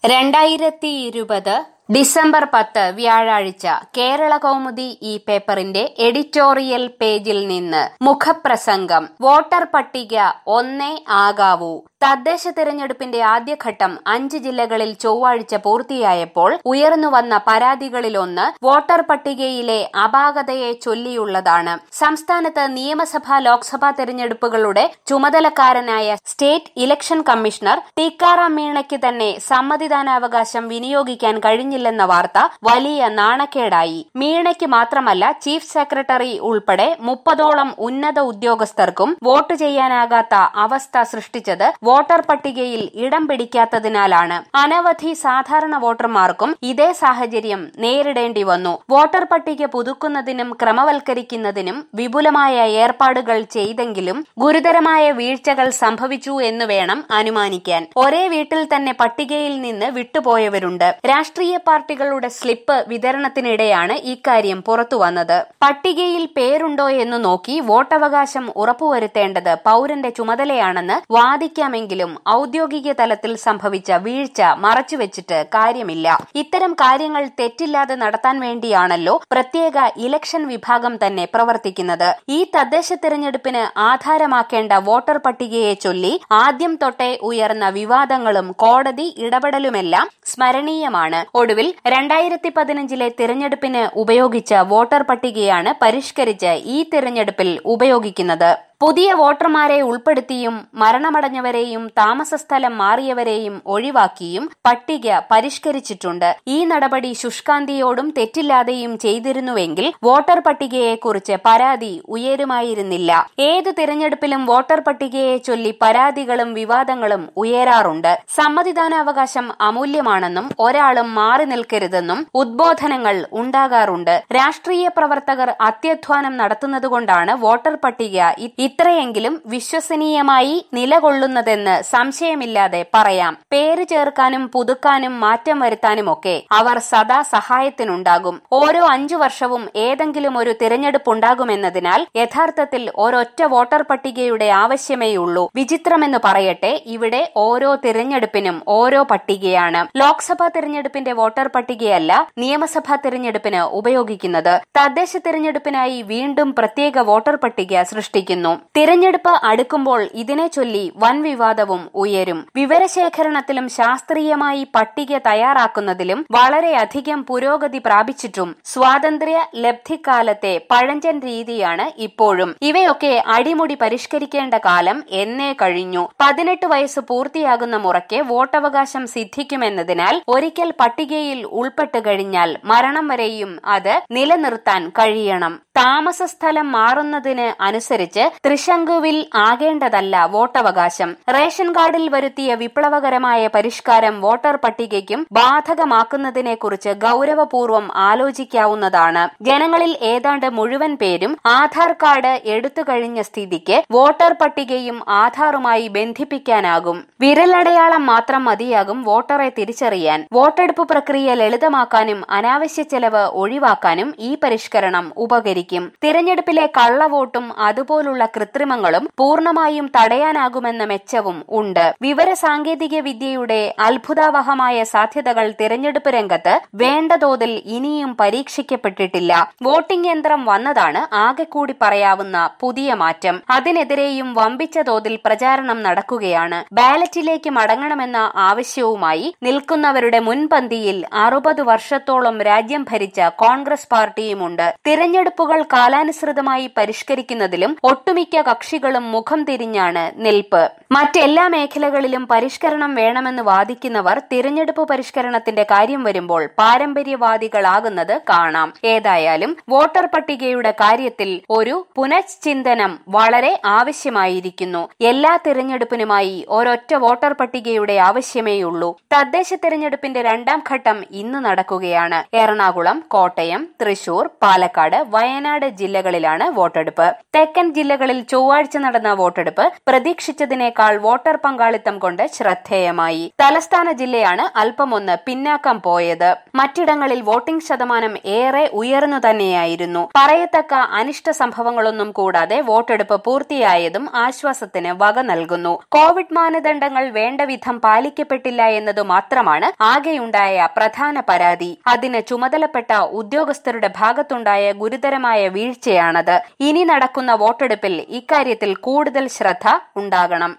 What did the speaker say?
രണ്ടായിരത്തി ഇരുപത് ഡിസംബർ പത്ത് വ്യാഴാഴ്ച കേരള കൗമുദി ഈ പേപ്പറിന്റെ എഡിറ്റോറിയൽ പേജിൽ നിന്ന് മുഖപ്രസംഗം വോട്ടർ പട്ടിക ഒന്നേ ആകാവൂ തദ്ദേശ തെരഞ്ഞെടുപ്പിന്റെ ആദ്യഘട്ടം അഞ്ച് ജില്ലകളിൽ ചൊവ്വാഴ്ച പൂർത്തിയായപ്പോൾ ഉയർന്നുവന്ന പരാതികളിലൊന്ന് വോട്ടർ പട്ടികയിലെ അപാകതയെ ചൊല്ലിയുള്ളതാണ് സംസ്ഥാനത്ത് നിയമസഭാ ലോക്സഭാ തെരഞ്ഞെടുപ്പുകളുടെ ചുമതലക്കാരനായ സ്റ്റേറ്റ് ഇലക്ഷൻ കമ്മീഷണർ ടിക്കാറാം മീണയ്ക്ക് തന്നെ സമ്മതിദാനാവകാശം വിനിയോഗിക്കാൻ കഴിഞ്ഞില്ലെന്ന വാർത്ത വലിയ നാണക്കേടായി മീണയ്ക്ക് മാത്രമല്ല ചീഫ് സെക്രട്ടറി ഉൾപ്പെടെ മുപ്പതോളം ഉന്നത ഉദ്യോഗസ്ഥർക്കും വോട്ട് ചെയ്യാനാകാത്ത അവസ്ഥ സൃഷ്ടിച്ചത് വോട്ടർ പട്ടികയിൽ ഇടം പിടിക്കാത്തതിനാലാണ് അനവധി സാധാരണ വോട്ടർമാർക്കും ഇതേ സാഹചര്യം നേരിടേണ്ടി വന്നു വോട്ടർ പട്ടിക പുതുക്കുന്നതിനും ക്രമവൽക്കരിക്കുന്നതിനും വിപുലമായ ഏർപ്പാടുകൾ ചെയ്തെങ്കിലും ഗുരുതരമായ വീഴ്ചകൾ സംഭവിച്ചു എന്ന് വേണം അനുമാനിക്കാൻ ഒരേ വീട്ടിൽ തന്നെ പട്ടികയിൽ നിന്ന് വിട്ടുപോയവരുണ്ട് രാഷ്ട്രീയ പാർട്ടികളുടെ സ്ലിപ്പ് വിതരണത്തിനിടെയാണ് ഇക്കാര്യം പുറത്തുവന്നത് പട്ടികയിൽ പേരുണ്ടോ എന്ന് നോക്കി വോട്ടവകാശം ഉറപ്പുവരുത്തേണ്ടത് പൌരന്റെ ചുമതലയാണെന്ന് വാദിക്കാമെങ്കിലും ഔദ്യോഗിക തലത്തിൽ സംഭവിച്ച വീഴ്ച മറച്ചുവെച്ചിട്ട് കാര്യമില്ല ഇത്തരം കാര്യങ്ങൾ തെറ്റില്ലാതെ നടത്താൻ വേണ്ടിയാണല്ലോ പ്രത്യേക ഇലക്ഷൻ വിഭാഗം തന്നെ പ്രവർത്തിക്കുന്നത് ഈ തദ്ദേശ തെരഞ്ഞെടുപ്പിന് ആധാരമാക്കേണ്ട വോട്ടർ പട്ടികയെ ചൊല്ലി ആദ്യം തൊട്ടേ ഉയർന്ന വിവാദങ്ങളും കോടതി ഇടപെടലുമെല്ലാം സ്മരണീയമാണ് ഒടുവിൽ രണ്ടായിരത്തി പതിനഞ്ചിലെ തിരഞ്ഞെടുപ്പിന് ഉപയോഗിച്ച വോട്ടർ പട്ടികയാണ് പരിഷ്കരിച്ച് ഈ തിരഞ്ഞെടുപ്പിൽ ഉപയോഗിക്കുന്നത് പുതിയ വോട്ടർമാരെ ഉൾപ്പെടുത്തിയും മരണമടഞ്ഞവരെയും താമസസ്ഥലം മാറിയവരെയും ഒഴിവാക്കിയും പട്ടിക പരിഷ്കരിച്ചിട്ടുണ്ട് ഈ നടപടി ശുഷ്കാന്തിയോടും തെറ്റില്ലാതെയും ചെയ്തിരുന്നുവെങ്കിൽ വോട്ടർ പട്ടികയെക്കുറിച്ച് പരാതി ഉയരുമായിരുന്നില്ല ഏതു തിരഞ്ഞെടുപ്പിലും വോട്ടർ പട്ടികയെ ചൊല്ലി പരാതികളും വിവാദങ്ങളും ഉയരാറുണ്ട് സമ്മതിദാനാവകാശം അമൂല്യമാണെന്നും ഒരാളും മാറി നിൽക്കരുതെന്നും ഉദ്ബോധനങ്ങൾ ഉണ്ടാകാറുണ്ട് രാഷ്ട്രീയ പ്രവർത്തകർ അത്യധ്വാനം നടത്തുന്നതുകൊണ്ടാണ് വോട്ടർ പട്ടിക ഇത്രയെങ്കിലും വിശ്വസനീയമായി നിലകൊള്ളുന്നതെന്ന് സംശയമില്ലാതെ പറയാം പേര് ചേർക്കാനും പുതുക്കാനും മാറ്റം വരുത്താനുമൊക്കെ അവർ സദാ സഹായത്തിനുണ്ടാകും ഓരോ അഞ്ചു വർഷവും ഏതെങ്കിലും ഒരു തിരഞ്ഞെടുപ്പുണ്ടാകുമെന്നതിനാൽ യഥാർത്ഥത്തിൽ ഒരൊറ്റ വോട്ടർ പട്ടികയുടെ ആവശ്യമേയുള്ളൂ വിചിത്രമെന്ന് പറയട്ടെ ഇവിടെ ഓരോ തിരഞ്ഞെടുപ്പിനും ഓരോ പട്ടികയാണ് ലോക്സഭാ തിരഞ്ഞെടുപ്പിന്റെ വോട്ടർ പട്ടികയല്ല നിയമസഭാ തിരഞ്ഞെടുപ്പിന് ഉപയോഗിക്കുന്നത് തദ്ദേശ തിരഞ്ഞെടുപ്പിനായി വീണ്ടും പ്രത്യേക വോട്ടർ പട്ടിക സൃഷ്ടിക്കുന്നു തിരഞ്ഞെടുപ്പ് അടുക്കുമ്പോൾ ഇതിനെ ചൊല്ലി വൻ വിവാദവും ഉയരും വിവരശേഖരണത്തിലും ശാസ്ത്രീയമായി പട്ടിക തയ്യാറാക്കുന്നതിലും വളരെയധികം പുരോഗതി പ്രാപിച്ചിട്ടും സ്വാതന്ത്ര്യ ലബ്ധിക്കാലത്തെ പഴഞ്ചൻ രീതിയാണ് ഇപ്പോഴും ഇവയൊക്കെ അടിമുടി പരിഷ്കരിക്കേണ്ട കാലം എന്നേ കഴിഞ്ഞു പതിനെട്ട് വയസ്സ് പൂർത്തിയാകുന്ന മുറയ്ക്ക് വോട്ടവകാശം സിദ്ധിക്കുമെന്നതിനാൽ ഒരിക്കൽ പട്ടികയിൽ ഉൾപ്പെട്ടു കഴിഞ്ഞാൽ മരണം വരെയും അത് നിലനിർത്താൻ കഴിയണം താമസസ്ഥലം മാറുന്നതിന് അനുസരിച്ച് ത്രിശങ്കുവിൽ ആകേണ്ടതല്ല വോട്ടവകാശം റേഷൻ കാർഡിൽ വരുത്തിയ വിപ്ലവകരമായ പരിഷ്കാരം വോട്ടർ പട്ടികയ്ക്കും ബാധകമാക്കുന്നതിനെക്കുറിച്ച് ഗൌരവപൂർവ്വം ആലോചിക്കാവുന്നതാണ് ജനങ്ങളിൽ ഏതാണ്ട് മുഴുവൻ പേരും ആധാർ കാർഡ് എടുത്തു കഴിഞ്ഞ സ്ഥിതിക്ക് വോട്ടർ പട്ടികയും ആധാറുമായി ബന്ധിപ്പിക്കാനാകും വിരലടയാളം മാത്രം മതിയാകും വോട്ടറെ തിരിച്ചറിയാൻ വോട്ടെടുപ്പ് പ്രക്രിയ ലളിതമാക്കാനും അനാവശ്യ ചെലവ് ഒഴിവാക്കാനും ഈ പരിഷ്കരണം ഉപകരിക്കും തിരഞ്ഞെടുപ്പിലെ കള്ളവോട്ടും അതുപോലുള്ള കൃത്രിമങ്ങളും പൂർണ്ണമായും തടയാനാകുമെന്ന മെച്ചവും ഉണ്ട് വിവര സാങ്കേതിക വിദ്യയുടെ അത്ഭുതാവഹമായ സാധ്യതകൾ തിരഞ്ഞെടുപ്പ് രംഗത്ത് വേണ്ട തോതിൽ ഇനിയും പരീക്ഷിക്കപ്പെട്ടിട്ടില്ല വോട്ടിംഗ് യന്ത്രം വന്നതാണ് ആകെ കൂടി പറയാവുന്ന പുതിയ മാറ്റം അതിനെതിരെയും വമ്പിച്ച തോതിൽ പ്രചാരണം നടക്കുകയാണ് ബാലറ്റിലേക്ക് മടങ്ങണമെന്ന ആവശ്യവുമായി നിൽക്കുന്നവരുടെ മുൻപന്തിയിൽ അറുപത് വർഷത്തോളം രാജ്യം ഭരിച്ച കോൺഗ്രസ് പാർട്ടിയുമുണ്ട് തിരഞ്ഞെടുപ്പുകൾ കാലാനുസൃതമായി പരിഷ്കരിക്കുന്നതിലും ഒട്ടുമിക്ക കക്ഷികളും മുഖം തിരിഞ്ഞാണ് നിൽപ്പ് മറ്റെല്ലാ മേഖലകളിലും പരിഷ്കരണം വേണമെന്ന് വാദിക്കുന്നവർ തിരഞ്ഞെടുപ്പ് പരിഷ്കരണത്തിന്റെ കാര്യം വരുമ്പോൾ പാരമ്പര്യവാദികളാകുന്നത് കാണാം ഏതായാലും വോട്ടർ പട്ടികയുടെ കാര്യത്തിൽ ഒരു പുനഃചിന്തനം വളരെ ആവശ്യമായിരിക്കുന്നു എല്ലാ തിരഞ്ഞെടുപ്പിനുമായി ഒരൊറ്റ വോട്ടർ പട്ടികയുടെ ആവശ്യമേയുള്ളൂ തദ്ദേശ തിരഞ്ഞെടുപ്പിന്റെ രണ്ടാം ഘട്ടം ഇന്ന് നടക്കുകയാണ് എറണാകുളം കോട്ടയം തൃശൂർ പാലക്കാട് വയനാട് ജില്ലകളിലാണ് വോട്ടെടുപ്പ് തെക്കൻ ജില്ലകളിൽ മറ്റിടങ്ങളിൽ ചൊവ്വാഴ്ച നടന്ന വോട്ടെടുപ്പ് പ്രതീക്ഷിച്ചതിനേക്കാൾ വോട്ടർ പങ്കാളിത്തം കൊണ്ട് ശ്രദ്ധേയമായി തലസ്ഥാന ജില്ലയാണ് അല്പമൊന്ന് പിന്നാക്കം പോയത് മറ്റിടങ്ങളിൽ വോട്ടിംഗ് ശതമാനം ഏറെ ഉയർന്നു തന്നെയായിരുന്നു പറയത്തക്ക അനിഷ്ട സംഭവങ്ങളൊന്നും കൂടാതെ വോട്ടെടുപ്പ് പൂർത്തിയായതും ആശ്വാസത്തിന് വക നൽകുന്നു കോവിഡ് മാനദണ്ഡങ്ങൾ വേണ്ടവിധം പാലിക്കപ്പെട്ടില്ല എന്നതു മാത്രമാണ് ആകെയുണ്ടായ പ്രധാന പരാതി അതിന് ചുമതലപ്പെട്ട ഉദ്യോഗസ്ഥരുടെ ഭാഗത്തുണ്ടായ ഗുരുതരമായ വീഴ്ചയാണത് ഇനി നടക്കുന്ന വോട്ടെടുപ്പിൽ ഇക്കാര്യത്തിൽ കൂടുതൽ ശ്രദ്ധ ഉണ്ടാകണം